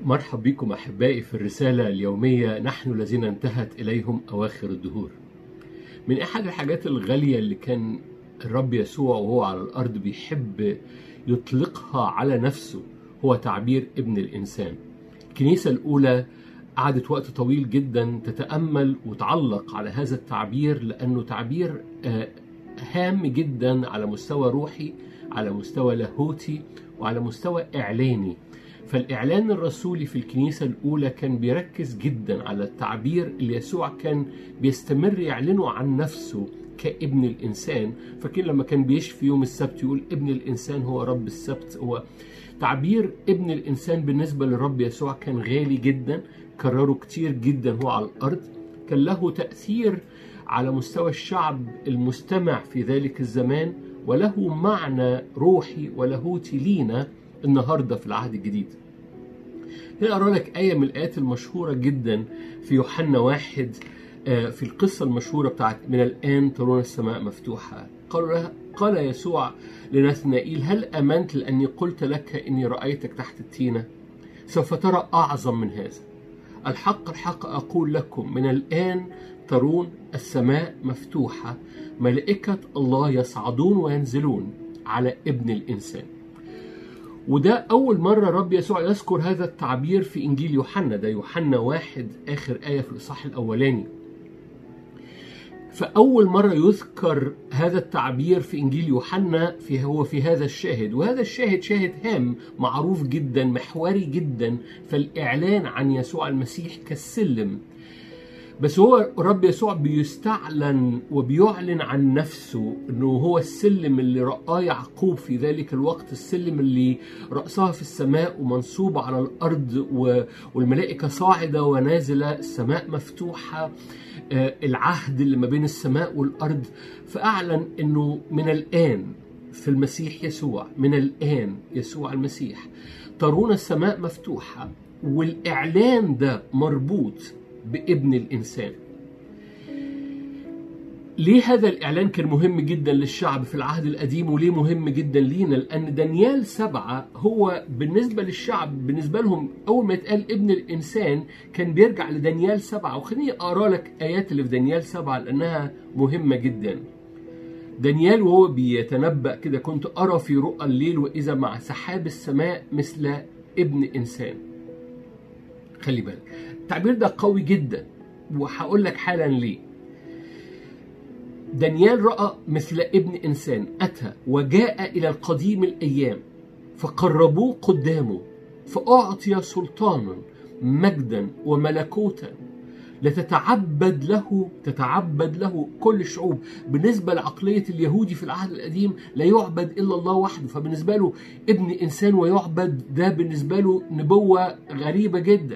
مرحب بكم احبائي في الرساله اليوميه نحن الذين انتهت اليهم اواخر الدهور. من احد الحاجات الغاليه اللي كان الرب يسوع وهو على الارض بيحب يطلقها على نفسه هو تعبير ابن الانسان. الكنيسه الاولى قعدت وقت طويل جدا تتامل وتعلق على هذا التعبير لانه تعبير هام جدا على مستوى روحي على مستوى لاهوتي وعلى مستوى اعلاني. فالإعلان الرسولي في الكنيسة الأولى كان بيركز جدا على التعبير اللي يسوع كان بيستمر يعلنه عن نفسه كابن الإنسان فكان لما كان بيشفي يوم السبت يقول ابن الإنسان هو رب السبت هو تعبير ابن الإنسان بالنسبة للرب يسوع كان غالي جدا كرره كتير جدا هو على الأرض كان له تأثير على مستوى الشعب المستمع في ذلك الزمان وله معنى روحي ولاهوتي لينا النهارده في العهد الجديد. هنا أقرأ لك آية من الآيات المشهورة جدا في يوحنا واحد في القصة المشهورة بتاعت من الآن ترون السماء مفتوحة قال, قال يسوع لنثنائيل هل أمنت لأني قلت لك إني رأيتك تحت التينة سوف ترى أعظم من هذا الحق الحق أقول لكم من الآن ترون السماء مفتوحة ملائكة الله يصعدون وينزلون على ابن الإنسان وده أول مرة رب يسوع يذكر هذا التعبير في إنجيل يوحنا ده يوحنا واحد آخر آية في الإصحاح الأولاني فأول مرة يذكر هذا التعبير في إنجيل يوحنا في هو في هذا الشاهد وهذا الشاهد شاهد هام معروف جدا محوري جدا فالإعلان عن يسوع المسيح كالسلم بس هو رب يسوع بيستعلن وبيعلن عن نفسه انه هو السلم اللي رآه يعقوب في ذلك الوقت السلم اللي رأسها في السماء ومنصوبة على الأرض والملائكة صاعدة ونازلة السماء مفتوحة العهد اللي ما بين السماء والأرض فأعلن انه من الآن في المسيح يسوع من الآن يسوع المسيح ترون السماء مفتوحة والإعلان ده مربوط بابن الإنسان ليه هذا الإعلان كان مهم جدا للشعب في العهد القديم وليه مهم جدا لينا لأن دانيال سبعة هو بالنسبة للشعب بالنسبة لهم أول ما يتقال ابن الإنسان كان بيرجع لدانيال سبعة وخليني أقرأ لك آيات اللي في دانيال سبعة لأنها مهمة جدا دانيال وهو بيتنبأ كده كنت أرى في رؤى الليل وإذا مع سحاب السماء مثل ابن إنسان خلي بالك التعبير ده قوي جدا وهقول لك حالا ليه دانيال رأى مثل ابن إنسان أتى وجاء إلى القديم الأيام فقربوه قدامه فأعطي سلطانا مجدا وملكوتا لتتعبد له تتعبد له كل الشعوب بالنسبة لعقلية اليهودي في العهد القديم لا يعبد إلا الله وحده فبالنسبة له ابن إنسان ويعبد ده بالنسبة له نبوة غريبة جدا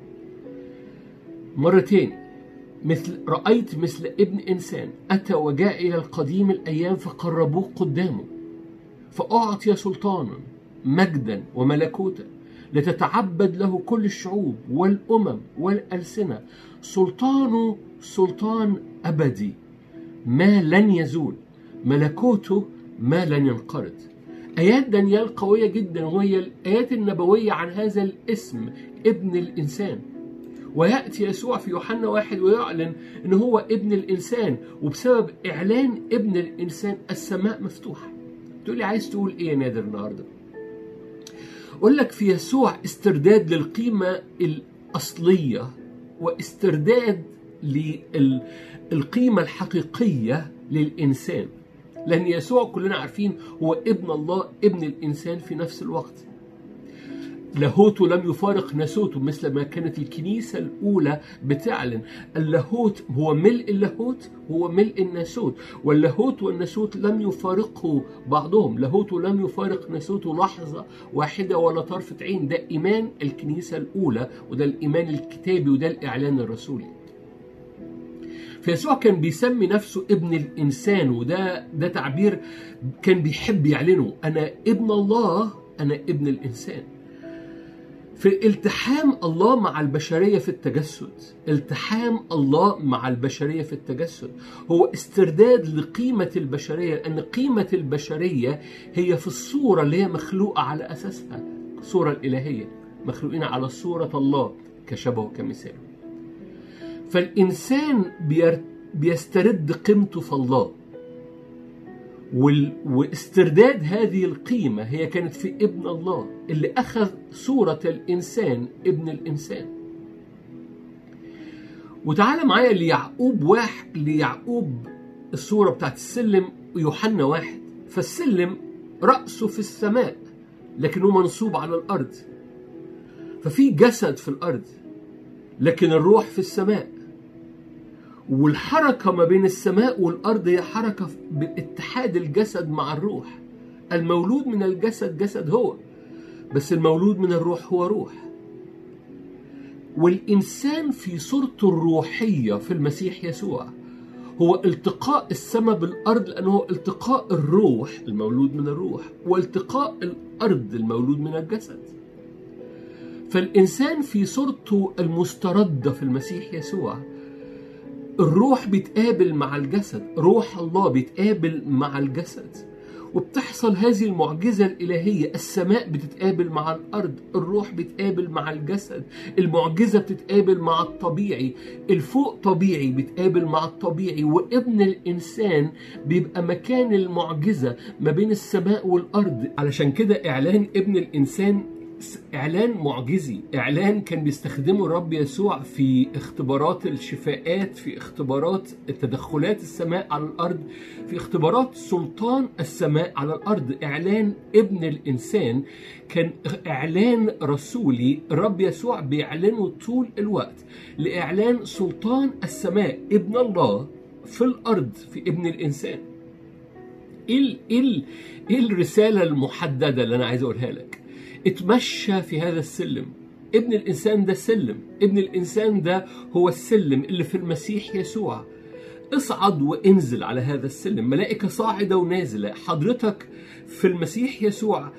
مرة تاني مثل رأيت مثل ابن إنسان أتى وجاء إلى القديم الأيام فقربوه قدامه فأعطي سلطانا مجدا وملكوتا لتتعبد له كل الشعوب والأمم والألسنة سلطانه سلطان أبدي ما لن يزول ملكوته ما لن ينقرض آيات دانيال قوية جدا وهي الآيات النبوية عن هذا الاسم ابن الإنسان ويأتي يسوع في يوحنا واحد ويعلن أن هو ابن الإنسان وبسبب إعلان ابن الإنسان السماء مفتوحة تقول لي عايز تقول إيه يا نادر النهاردة أقول لك في يسوع استرداد للقيمة الأصلية واسترداد للقيمة الحقيقية للإنسان لأن يسوع كلنا عارفين هو ابن الله ابن الإنسان في نفس الوقت لاهوته لم يفارق ناسوته مثل ما كانت الكنيسة الأولى بتعلن اللاهوت هو ملء اللاهوت هو ملء الناسوت واللاهوت والناسوت لم يفارقه بعضهم لاهوته لم يفارق ناسوته لحظة واحدة ولا طرفة عين ده إيمان الكنيسة الأولى وده الإيمان الكتابي وده الإعلان الرسولي فيسوع كان بيسمي نفسه ابن الإنسان وده ده تعبير كان بيحب يعلنه أنا ابن الله أنا ابن الإنسان في التحام الله مع البشرية في التجسد التحام الله مع البشرية في التجسد هو استرداد لقيمة البشرية لأن قيمة البشرية هي في الصورة اللي هي مخلوقة على أساسها الصورة الإلهية مخلوقين على صورة الله كشبهه كمثاله فالإنسان بير... بيسترد قيمته في الله وال... واسترداد هذه القيمة هي كانت في ابن الله اللي أخذ صورة الإنسان ابن الإنسان وتعالى معايا ليعقوب واحد ليعقوب الصورة بتاعت السلم يوحنا واحد فالسلم رأسه في السماء لكنه منصوب على الأرض ففي جسد في الأرض لكن الروح في السماء والحركة ما بين السماء والأرض هي حركة باتحاد الجسد مع الروح المولود من الجسد جسد هو بس المولود من الروح هو روح والإنسان في صورته الروحية في المسيح يسوع هو التقاء السماء بالأرض لأنه هو التقاء الروح المولود من الروح والتقاء الأرض المولود من الجسد فالإنسان في صورته المستردة في المسيح يسوع الروح بيتقابل مع الجسد روح الله بيتقابل مع الجسد وبتحصل هذه المعجزة الإلهية السماء بتتقابل مع الأرض الروح بتقابل مع الجسد المعجزة بتتقابل مع الطبيعي الفوق طبيعي بتقابل مع الطبيعي وابن الإنسان بيبقى مكان المعجزة ما بين السماء والأرض علشان كده إعلان ابن الإنسان اعلان معجزي اعلان كان بيستخدمه الرب يسوع في اختبارات الشفاءات في اختبارات تدخلات السماء على الارض في اختبارات سلطان السماء على الارض اعلان ابن الانسان كان اعلان رسولي الرب يسوع بيعلنه طول الوقت لاعلان سلطان السماء ابن الله في الارض في ابن الانسان ايه ايه ايه الرساله المحدده اللي انا عايز اقولها لك اتمشى في هذا السلم ابن الانسان ده سلم ابن الانسان ده هو السلم اللي في المسيح يسوع اصعد وانزل على هذا السلم ملائكة صاعدة ونازلة حضرتك في المسيح يسوع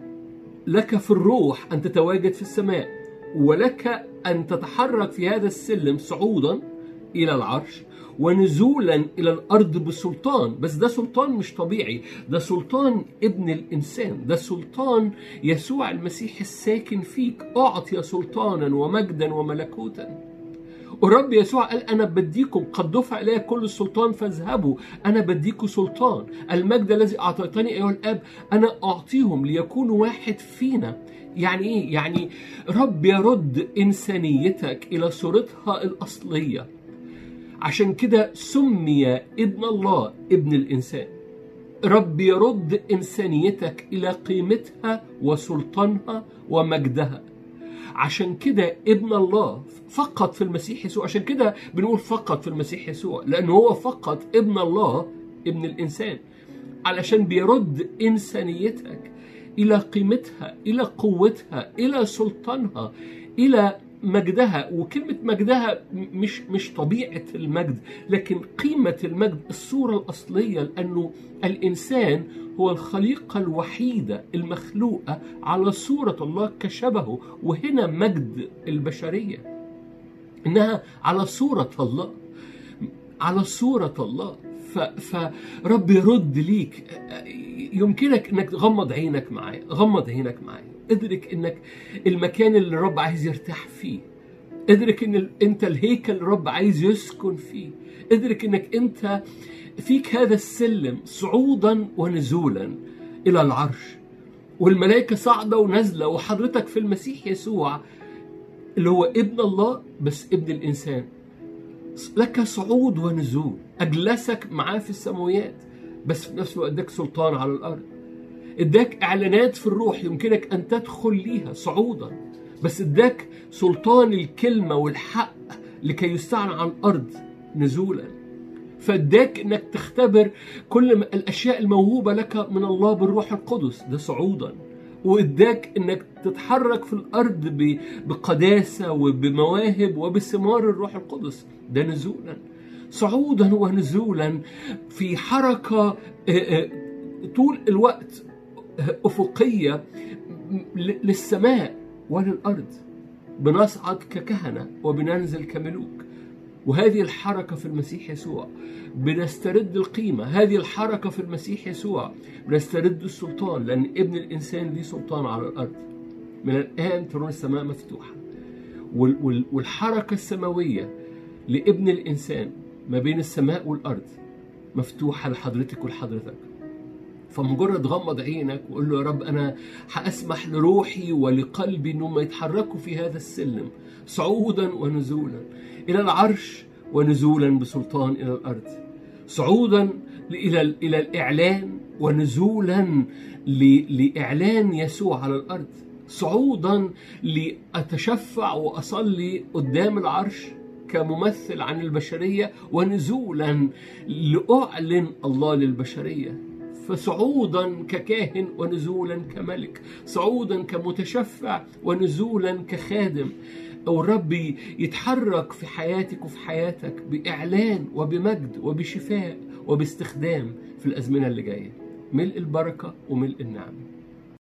لك في الروح أن تتواجد في السماء ولك أن تتحرك في هذا السلم صعودا إلى العرش ونزولا الى الارض بسلطان بس ده سلطان مش طبيعي ده سلطان ابن الانسان ده سلطان يسوع المسيح الساكن فيك اعطي سلطانا ومجدا وملكوتا والرب يسوع قال انا بديكم قد دفع الي كل السلطان فاذهبوا انا بديكم سلطان المجد الذي اعطيتني ايها الاب انا اعطيهم ليكونوا واحد فينا يعني ايه يعني رب يرد انسانيتك الى صورتها الاصليه عشان كده سمي ابن الله ابن الإنسان رب يرد إنسانيتك إلى قيمتها وسلطانها ومجدها عشان كده ابن الله فقط في المسيح يسوع عشان كده بنقول فقط في المسيح يسوع لأنه هو فقط ابن الله ابن الإنسان علشان بيرد إنسانيتك إلى قيمتها إلى قوتها إلى سلطانها إلى مجدها وكلمة مجدها مش مش طبيعة المجد لكن قيمة المجد الصورة الأصلية لأنه الإنسان هو الخليقة الوحيدة المخلوقة على صورة الله كشبهه وهنا مجد البشرية إنها على صورة الله على صورة الله فرب يرد ليك يمكنك انك تغمض عينك معايا غمض عينك معايا ادرك انك المكان اللي الرب عايز يرتاح فيه ادرك ان انت الهيكل الرب عايز يسكن فيه ادرك انك انت فيك هذا السلم صعودا ونزولا الى العرش والملائكة صاعدة ونازلة وحضرتك في المسيح يسوع اللي هو ابن الله بس ابن الإنسان لك صعود ونزول أجلسك معاه في السماويات بس في نفس الوقت اداك سلطان على الأرض اداك اعلانات في الروح يمكنك ان تدخل ليها صعودا بس اداك سلطان الكلمه والحق لكي يستعن على الارض نزولا فاداك انك تختبر كل الاشياء الموهوبه لك من الله بالروح القدس ده صعودا واداك انك تتحرك في الارض بقداسه وبمواهب وبثمار الروح القدس ده نزولا صعودا ونزولا في حركه طول الوقت أفقية للسماء وللأرض بنصعد ككهنة وبننزل كملوك وهذه الحركة في المسيح يسوع بنسترد القيمة هذه الحركة في المسيح يسوع بنسترد السلطان لأن ابن الإنسان ليه سلطان على الأرض من الآن ترون السماء مفتوحة وال- وال- والحركة السماوية لابن الإنسان ما بين السماء والأرض مفتوحة لحضرتك ولحضرتك فمجرد غمض عينك وقول له يا رب أنا هأسمح لروحي ولقلبي إنهم يتحركوا في هذا السلم صعودا ونزولا إلى العرش ونزولا بسلطان إلى الأرض صعودا إلى إلى الإعلان ونزولا ل- لإعلان يسوع على الأرض صعودا لأتشفع وأصلي قدام العرش كممثل عن البشرية ونزولا لأعلن الله للبشرية فصعودا ككاهن ونزولا كملك صعودا كمتشفع ونزولا كخادم أو الرب يتحرك في حياتك وفي حياتك بإعلان وبمجد وبشفاء وباستخدام في الأزمنة اللي جاية ملء البركة وملء النعمة